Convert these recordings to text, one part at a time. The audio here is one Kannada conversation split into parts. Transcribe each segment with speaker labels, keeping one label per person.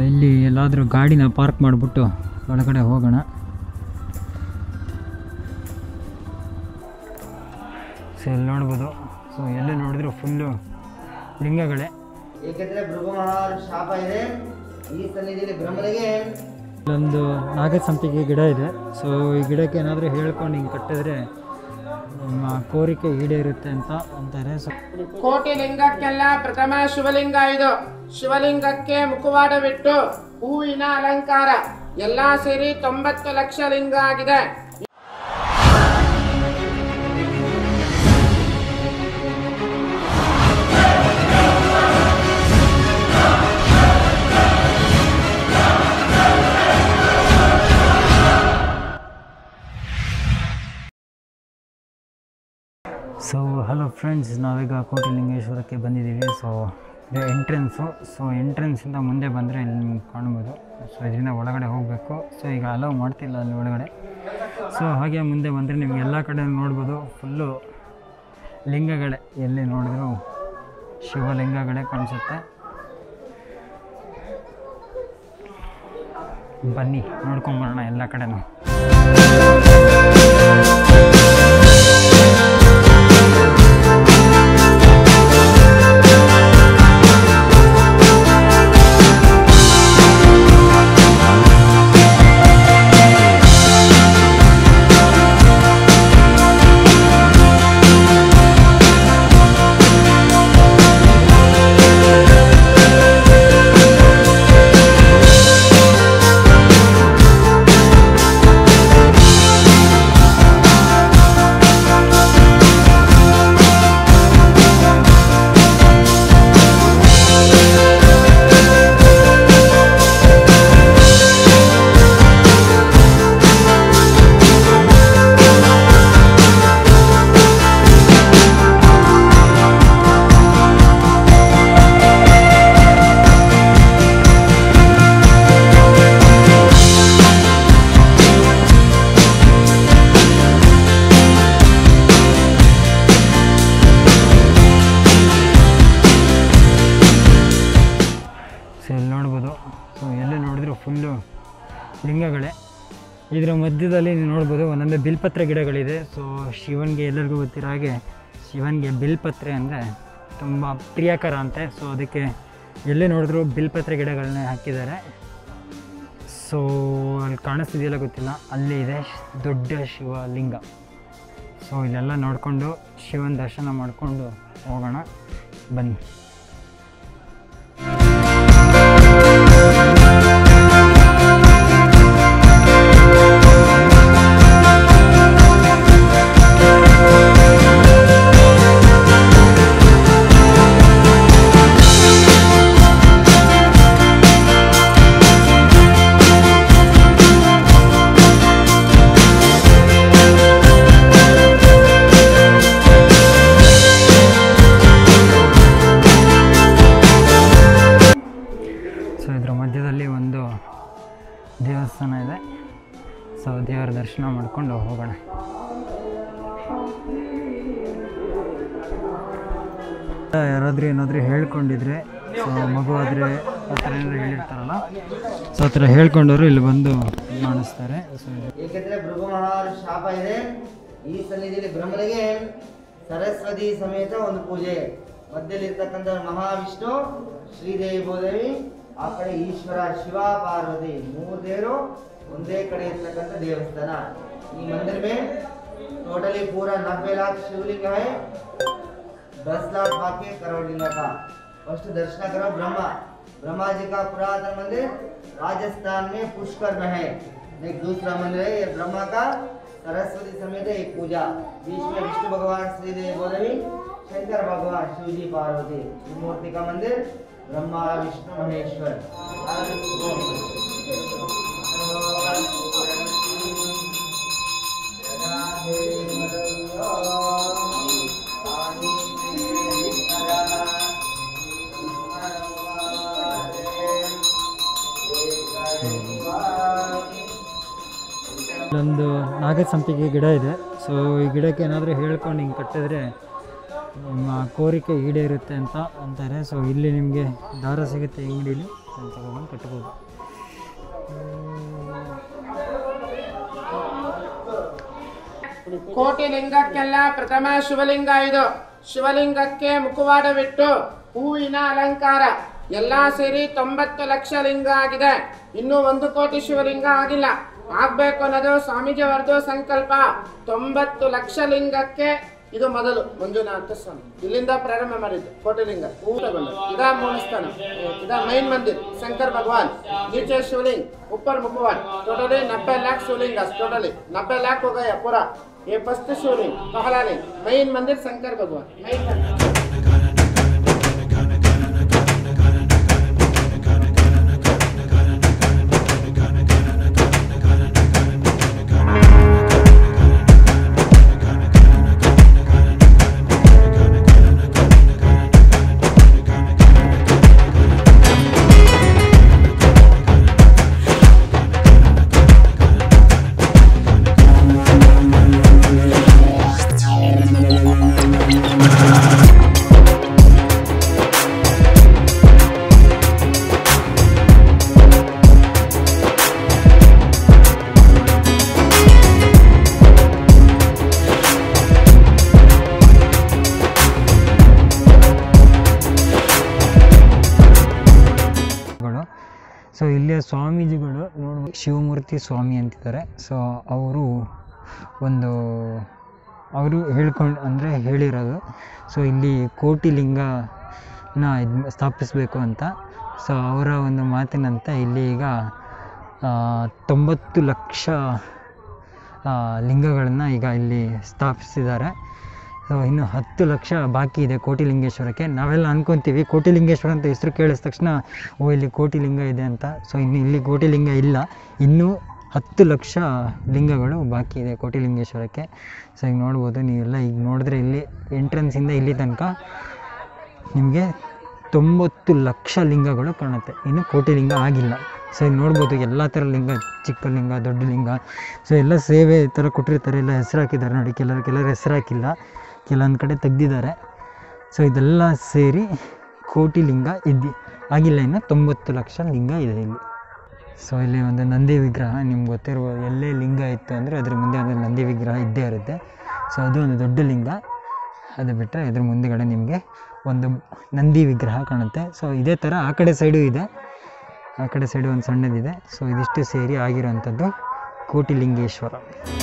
Speaker 1: ಇಲ್ಲಿ ಎಲ್ಲಾದರೂ ಗಾಡಿನ ಪಾರ್ಕ್ ಮಾಡಿಬಿಟ್ಟು ಒಳಗಡೆ ಹೋಗೋಣ ಸೊ ಇಲ್ಲಿ ನೋಡ್ಬೋದು ಸೊ ಎಲ್ಲಿ ನೋಡಿದ್ರು ಫುಲ್ಲು ಲಿಂಗಗಳೇ
Speaker 2: ಏಕೆಂದ್ರೆ ಭೃಗು ಮಹಾರ ಶಾಪ ಇದೆ ಈ ಸನ್ನಿಧಿಯಲ್ಲಿ ಬ್ರಹ್ಮನಿಗೆ
Speaker 1: ಇಲ್ಲೊಂದು ನಾಗಸಂಪಿಗೆ ಗಿಡ ಇದೆ ಸೊ ಈ ಗಿಡಕ್ಕೆ ಏನಾದರೂ ಹೇಳ್ಕೊಂಡು ಹಿಂಗೆ ಕಟ್ಟಿದ್ರೆ ನಿಮ್ಮ ಕೋರಿಕೆ ಈಡೇರುತ್ತೆ ಅಂತ ಅಂತಾರೆ ಸೊ
Speaker 3: ಕೋಟಿ ಲಿಂಗಕ್ಕೆಲ್ಲ ಪ್ರಥಮ ಶಿವಲಿಂಗ ಇದು ಶಿವಲಿಂಗಕ್ಕೆ ಮುಖವಾಡವಿಟ್ಟು ಹೂವಿನ ಅಲಂಕಾರ ಎಲ್ಲಾ ಸೇರಿ ತೊಂಬತ್ತು ಲಕ್ಷ ಲಿಂಗ ಆಗಿದೆ
Speaker 1: ಸೊ ಹಲೋ ಫ್ರೆಂಡ್ಸ್ ನಾವೀಗ ಕೋಟಿಲಿಂಗೇಶ್ವರಕ್ಕೆ ಬಂದಿದ್ದೀವಿ ಸೊ ಇದು ಎಂಟ್ರೆನ್ಸು ಸೊ ಎಂಟ್ರೆನ್ಸಿಂದ ಮುಂದೆ ಬಂದರೆ ಇಲ್ಲಿ ನಿಮ್ಗೆ ಕಾಣ್ಬೋದು ಸೊ ಇದರಿಂದ ಒಳಗಡೆ ಹೋಗಬೇಕು ಸೊ ಈಗ ಅಲೋ ಮಾಡ್ತಿಲ್ಲ ಅಲ್ಲಿ ಒಳಗಡೆ ಸೊ ಹಾಗೆ ಮುಂದೆ ಬಂದರೆ ನಿಮ್ಗೆ ಎಲ್ಲ ಕಡೆ ನೋಡ್ಬೋದು ಫುಲ್ಲು ಲಿಂಗಗಳೇ ಎಲ್ಲಿ ನೋಡಿದ್ರು ಶಿವಲಿಂಗಗಳೇ ಕಾಣಿಸುತ್ತೆ ಬನ್ನಿ ನೋಡ್ಕೊಂಬರೋಣ ಎಲ್ಲ ಕಡೆನೂ ಸೊ ಇಲ್ಲಿ ನೋಡ್ಬೋದು ಸೊ ಎಲ್ಲಿ ನೋಡಿದ್ರು ಫುಲ್ಲು ಲಿಂಗಗಳೇ ಇದರ ಮಧ್ಯದಲ್ಲಿ ನೀವು ನೋಡ್ಬೋದು ಒಂದೊಂದು ಬಿಲ್ಪತ್ರೆ ಗಿಡಗಳಿದೆ ಸೊ ಶಿವನಿಗೆ ಎಲ್ಲರಿಗೂ ಗೊತ್ತಿರೋ ಹಾಗೆ ಶಿವನಿಗೆ ಬಿಲ್ಪತ್ರೆ ಅಂದರೆ ತುಂಬ ಪ್ರಿಯಕರ ಅಂತೆ ಸೊ ಅದಕ್ಕೆ ಎಲ್ಲಿ ನೋಡಿದ್ರು ಬಿಲ್ಪತ್ರೆ ಗಿಡಗಳನ್ನೇ ಹಾಕಿದ್ದಾರೆ ಸೊ ಅಲ್ಲಿ ಕಾಣಿಸ್ತಿದೆಯಲ್ಲ ಗೊತ್ತಿಲ್ಲ ಅಲ್ಲಿ ಇದೆ ದೊಡ್ಡ ಶಿವಲಿಂಗ ಸೊ ಇಲ್ಲೆಲ್ಲ ನೋಡಿಕೊಂಡು ಶಿವನ ದರ್ಶನ ಮಾಡಿಕೊಂಡು ಹೋಗೋಣ ಬನ್ನಿ ಸೊ ಇದ್ರ ಮಧ್ಯದಲ್ಲಿ ಒಂದು ದೇವಸ್ಥಾನ ಇದೆ ಸೊ ದೇವರ ದರ್ಶನ ಮಾಡಿಕೊಂಡು ಹೋಗೋಣ ಯಾರಾದರೂ ಏನಾದರೂ ಹೇಳ್ಕೊಂಡಿದ್ರೆ ಸೊ ಮಗು ಆದರೆ ಆ ಥರ ಏನಾದ್ರು ಹೇಳಿರ್ತಾರಲ್ಲ ಸೊ ಆ ಥರ ಹೇಳ್ಕೊಂಡವರು ಇಲ್ಲಿ ಬಂದು ಮಾಡಿಸ್ತಾರೆ ಸೊ
Speaker 2: ಏಕೆಂದ್ರೆ ಭೃಗು ಮಹಾರ ಶಾಪ ಇದೆ ಈ ಸನ್ನಿಧಿಯಲ್ಲಿ ಬ್ರಹ್ಮನಿಗೆ ಸರಸ್ವತಿ ಸಮೇತ ಒಂದು ಪೂಜೆ ಮಧ್ಯದಲ್ಲಿರ್ತಕ್ಕಂಥ ಮಹಾವಿಷ್ಣು ಶ್ರೀದೇವಿ ಭೂದೇವಿ ಆ ಕಡೆ ಈಶ್ವರ ಶಿವ ಪಾರ್ವತಿ ಮೂರು ದೇವರು ಒಂದೇ ಕಡೆ ಇರ್ತಕ್ಕಂಥ ದೇವಸ್ಥಾನ ಈ ಮಂದಿರ में टोटली पूरा नब्बे लाख शिवलिंग है दस लाख बाकी है करोड़ लिंग का फर्स्ट दर्शन करो ब्रह्मा ब्रह्मा जी का पुरातन मंदिर राजस्थान में पुष्कर में है एक दूसरा मंदिर है ये ब्रह्मा का सरस्वती समेत एक पूजा बीच में विष्णु भगवान श्रीदेव गोदेवी शंकर भगवान शिव जी पार्वती ये मूर्ति का मंदिर ब्रह्मा विष्णु महेश्वर
Speaker 1: ಇಲ್ಲೊಂದು ನಾಗಸಂಪಿಗೆ ಗಿಡ ಇದೆ ಸೊ ಈ ಗಿಡಕ್ಕೆ ಏನಾದರೂ ಹೇಳ್ಕೊಂಡು ಹಿಂಗೆ ಕಟ್ಟಿದ್ರೆ ನಿಮ್ಮ ಕೋರಿಕೆ ಈಡೇರುತ್ತೆ ಅಂತ ಅಂತಾರೆ ಸೊ ಇಲ್ಲಿ ನಿಮಗೆ ದಾರ ಸಿಗುತ್ತೆ ಈ ಅಂಗಡೀಲಿ ಅದನ್ನ ತಗೊಬಂದು ಕಟ್ಬೋದು
Speaker 3: ಕೋಟಿ ಲಿಂಗಕ್ಕೆಲ್ಲ ಪ್ರಥಮ ಶಿವಲಿಂಗ ಇದು ಶಿವಲಿಂಗಕ್ಕೆ ಮುಖವಾಡವಿಟ್ಟು ಹೂವಿನ ಅಲಂಕಾರ ಎಲ್ಲಾ ಸೇರಿ ತೊಂಬತ್ತು ಲಕ್ಷ ಲಿಂಗ ಆಗಿದೆ ಇನ್ನೂ ಒಂದು ಕೋಟಿ ಶಿವಲಿಂಗ ಆಗಿಲ್ಲ ಆಗ್ಬೇಕು ಅನ್ನೋದು ಸ್ವಾಮೀಜಿಯವರದು ಸಂಕಲ್ಪ ತೊಂಬತ್ತು ಲಕ್ಷ ಲಿಂಗಕ್ಕೆ ಇದು ಮೊದಲು ಮಂಜುನಾಥ ಸ್ವಾಮಿ ಇಲ್ಲಿಂದ ಪ್ರಾರಂಭ ಮಾಡಿದ್ದು ಕೋಟಿಲಿಂಗ ಹೂ ತಗೊಂಡು ಇದಾ ಮೂಲ ಸ್ಥಾನ ಇದಾ ಮೈನ್ ಮಂದಿರ್ ಶಂಕರ್ ಭಗವಾನ್ नीचे शिवलिंग ऊपर मुखवाट टोटली नब्बे लाख शिवलिंग टोटली नब्बे लाख हो गया पूरा ये फर्स्ट शिवलिंग पहला लिंग मेन मंदिर शंकर भगवान मेन मंदिर
Speaker 1: ಗಳು ಸೊ ಇಲ್ಲಿಯ ಸ್ವಾಮೀಜಿಗಳು ನೋಡ್ಬೋದು ಶಿವಮೂರ್ತಿ ಸ್ವಾಮಿ ಅಂತಿದ್ದಾರೆ ಸೊ ಅವರು ಒಂದು ಅವರು ಹೇಳ್ಕೊಂಡು ಅಂದರೆ ಹೇಳಿರೋದು ಸೊ ಇಲ್ಲಿ ಕೋಟಿ ಲಿಂಗನ ಇದು ಸ್ಥಾಪಿಸಬೇಕು ಅಂತ ಸೊ ಅವರ ಒಂದು ಮಾತಿನಂತೆ ಇಲ್ಲಿ ಈಗ ಆ, ತೊಂಬತ್ತು ಲಕ್ಷ ಲಿಂಗಗಳನ್ನು ಈಗ ಇಲ್ಲಿ ಸ್ಥಾಪಿಸಿದ್ದಾರೆ ಸೊ ಇನ್ನು ಹತ್ತು ಲಕ್ಷ ಬಾಕಿ ಇದೆ ಕೋಟಿಲಿಂಗೇಶ್ವರಕ್ಕೆ ನಾವೆಲ್ಲ ಅನ್ಕೊತೀವಿ ಕೋಟಿಲಿಂಗೇಶ್ವರ ಅಂತ ಹೆಸರು ಕೇಳಿದ ತಕ್ಷಣ ಓ ಇಲ್ಲಿ ಕೋಟಿಲಿಂಗ ಇದೆ ಅಂತ ಸೊ ಇನ್ನು ಇಲ್ಲಿ ಕೋಟಿಲಿಂಗ ಇಲ್ಲ ಇನ್ನೂ ಹತ್ತು ಲಕ್ಷ ಲಿಂಗಗಳು ಬಾಕಿ ಇದೆ ಕೋಟಿಲಿಂಗೇಶ್ವರಕ್ಕೆ ಸೊ ಈಗ ನೋಡ್ಬೋದು ನೀವೆಲ್ಲ ಈಗ ನೋಡಿದ್ರೆ ಇಲ್ಲಿ ಎಂಟ್ರೆನ್ಸಿಂದ ಇಲ್ಲಿ ತನಕ ನಿಮಗೆ ತೊಂಬತ್ತು ಲಕ್ಷ ಲಿಂಗಗಳು ಕಾಣುತ್ತೆ ಇನ್ನು ಕೋಟಿ ಲಿಂಗ ಆಗಿಲ್ಲ ಸೊ ಈಗ ನೋಡ್ಬೋದು ಎಲ್ಲ ಥರ ಲಿಂಗ ಚಿಕ್ಕ ಲಿಂಗ ದೊಡ್ಡ ಲಿಂಗ ಸೊ ಎಲ್ಲ ಸೇವೆ ಈ ಥರ ಕೊಟ್ಟಿರ್ತಾರೆ ಎಲ್ಲ ಹೆಸರು ಹಾಕಿದ್ದಾರೆ ನೋಡಿ ಕೆಲವರು ಕೆಲವರು ಹೆಸರು ಹಾಕಿಲ್ಲ ಕೆಲವೊಂದು ಕಡೆ ತೆಗ್ದಿದ್ದಾರೆ ಸೊ ಇದೆಲ್ಲ ಸೇರಿ ಕೋಟಿ ಲಿಂಗ ಇದ್ದು ಆಗಿಲ್ಲ ಇನ್ನು ತೊಂಬತ್ತು ಲಕ್ಷ ಲಿಂಗ ಇದೆ ಇಲ್ಲಿ ಸೊ ಇಲ್ಲಿ ಒಂದು ನಂದಿ ವಿಗ್ರಹ ನಿಮ್ಗೆ ಗೊತ್ತಿರ್ಬೋದು ಎಲ್ಲೇ ಲಿಂಗ ಇತ್ತು ಅಂದರೆ ಅದ್ರ ಮುಂದೆ ಒಂದು ನಂದಿ ವಿಗ್ರಹ ಇದ್ದೇ ಇರುತ್ತೆ ಸೊ ಅದು ಒಂದು ದೊಡ್ಡ ಲಿಂಗ ಅದು ಬಿಟ್ಟರೆ ಇದ್ರ ಮುಂದೆಗಡೆ ನಿಮಗೆ ಒಂದು ನಂದಿ ವಿಗ್ರಹ ಕಾಣುತ್ತೆ ಸೊ ಇದೇ ಥರ ಆ ಕಡೆ ಸೈಡು ಇದೆ ಆ ಕಡೆ ಸೈಡು ಒಂದು ಸಣ್ಣದಿದೆ ಸೊ ಇದಿಷ್ಟು ಸೇರಿ ಆಗಿರೋವಂಥದ್ದು ಕೋಟಿಲಿಂಗೇಶ್ವರ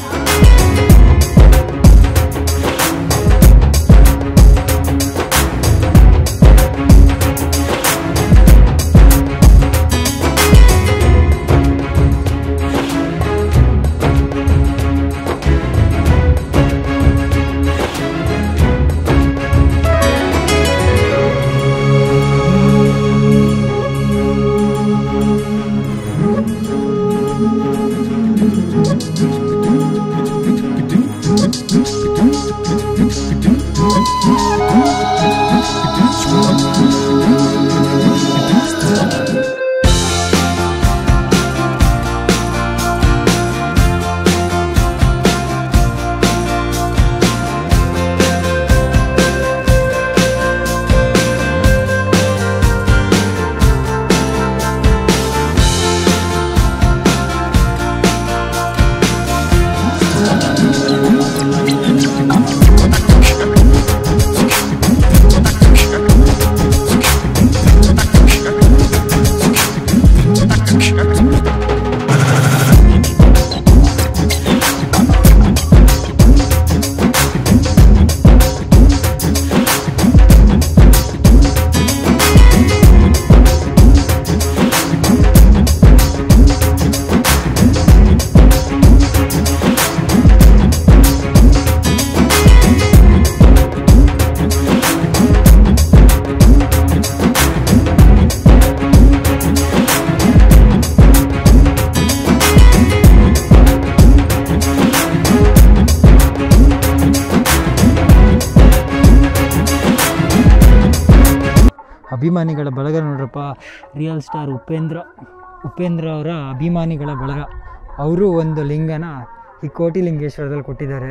Speaker 1: ಅಭಿಮಾನಿಗಳ ಬಳಗ ನೋಡ್ರಪ್ಪ ರಿಯಲ್ ಸ್ಟಾರ್ ಉಪೇಂದ್ರ ಉಪೇಂದ್ರ ಅವರ ಅಭಿಮಾನಿಗಳ ಬಳಗ ಅವರು ಒಂದು ಲಿಂಗನ ಈ ಕೋಟಿಲಿಂಗೇಶ್ವರದಲ್ಲಿ ಕೊಟ್ಟಿದ್ದಾರೆ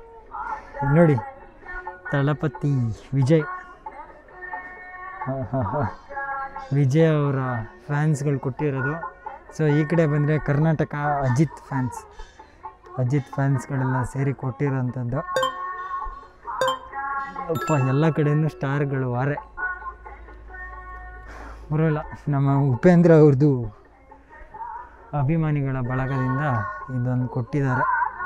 Speaker 1: ಇಲ್ಲಿ ನೋಡಿ ತಳಪತಿ ವಿಜಯ್ ಹಾಂ ಹಾಂ ಹಾಂ ವಿಜಯ್ ಅವರ ಫ್ಯಾನ್ಸ್ಗಳು ಕೊಟ್ಟಿರೋದು ಸೊ ಈ ಕಡೆ ಬಂದರೆ ಕರ್ನಾಟಕ ಅಜಿತ್ ಫ್ಯಾನ್ಸ್ ಅಜಿತ್ ಫ್ಯಾನ್ಸ್ಗಳೆಲ್ಲ ಸೇರಿ ಕೊಟ್ಟಿರೋಂಥದ್ದು ಅಪ್ಪ ಎಲ್ಲ ಕಡೆಯೂ ಸ್ಟಾರ್ಗಳು ವಾರೆ ಬರೋಲ್ಲ ನಮ್ಮ ಉಪೇಂದ್ರ ಅವ್ರದ್ದು ಅಭಿಮಾನಿಗಳ ಬಳಗದಿಂದ ಇದೊಂದು ಕೊಟ್ಟಿದ್ದಾರೆ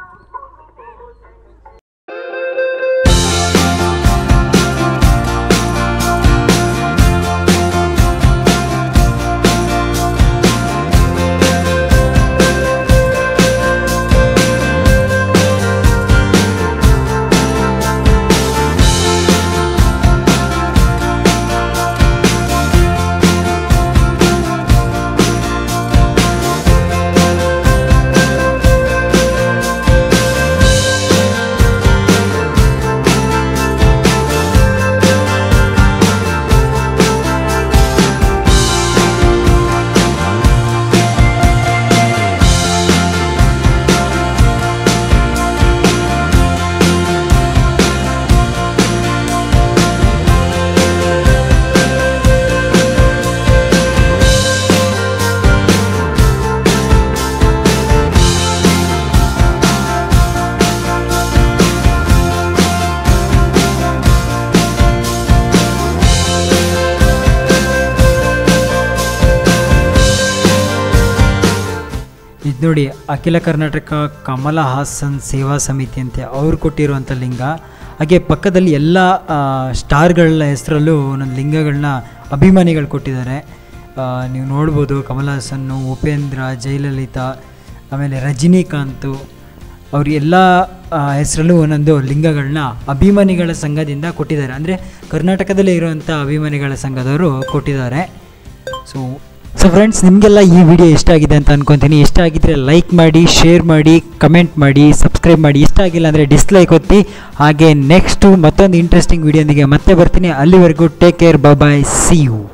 Speaker 1: ಇದು ನೋಡಿ ಅಖಿಲ ಕರ್ನಾಟಕ ಕಮಲ ಹಾಸನ್ ಸೇವಾ ಸಮಿತಿ ಅಂತ ಅವ್ರು ಕೊಟ್ಟಿರುವಂಥ ಲಿಂಗ ಹಾಗೆ ಪಕ್ಕದಲ್ಲಿ ಎಲ್ಲ ಆ, ಸ್ಟಾರ್ಗಳ ಹೆಸರಲ್ಲೂ ಒಂದೊಂದು ಲಿಂಗಗಳನ್ನ ಅಭಿಮಾನಿಗಳು ಕೊಟ್ಟಿದ್ದಾರೆ ಆ, ನೀವು ನೋಡ್ಬೋದು ಕಮಲ್ ಹಾಸನ್ನು ಉಪೇಂದ್ರ ಜಯಲಲಿತಾ ಆಮೇಲೆ ರಜನಿಕಾಂತು ಅವ್ರ ಎಲ್ಲ ಹೆಸರಲ್ಲೂ ಒಂದೊಂದು ಲಿಂಗಗಳನ್ನ ಅಭಿಮಾನಿಗಳ ಸಂಘದಿಂದ ಕೊಟ್ಟಿದ್ದಾರೆ ಅಂದರೆ ಕರ್ನಾಟಕದಲ್ಲೇ ಇರುವಂಥ ಅಭಿಮಾನಿಗಳ ಸಂಘದವರು ಕೊಟ್ಟಿದ್ದಾರೆ ಸೊ ಸೊ ಫ್ರೆಂಡ್ಸ್ ನಿಮಗೆಲ್ಲ ಈ ವಿಡಿಯೋ ಇಷ್ಟ ಆಗಿದೆ ಅಂತ ಅನ್ಕೊತೀನಿ ಇಷ್ಟ ಆಗಿದ್ರೆ ಲೈಕ್ ಮಾಡಿ ಶೇರ್ ಮಾಡಿ ಕಮೆಂಟ್ ಮಾಡಿ ಸಬ್ಸ್ಕ್ರೈಬ್ ಮಾಡಿ ಇಷ್ಟ ಆಗಿಲ್ಲ ಅಂದರೆ ಡಿಸ್ಲೈಕ್ ಒತ್ತಿ ಹಾಗೆ ನೆಕ್ಸ್ಟು ಮತ್ತೊಂದು ಇಂಟ್ರೆಸ್ಟಿಂಗ್ ವಿಡಿಯೋನಿಗೆ ಮತ್ತೆ ಬರ್ತೀನಿ ಅಲ್ಲಿವರೆಗೂ take care bye see you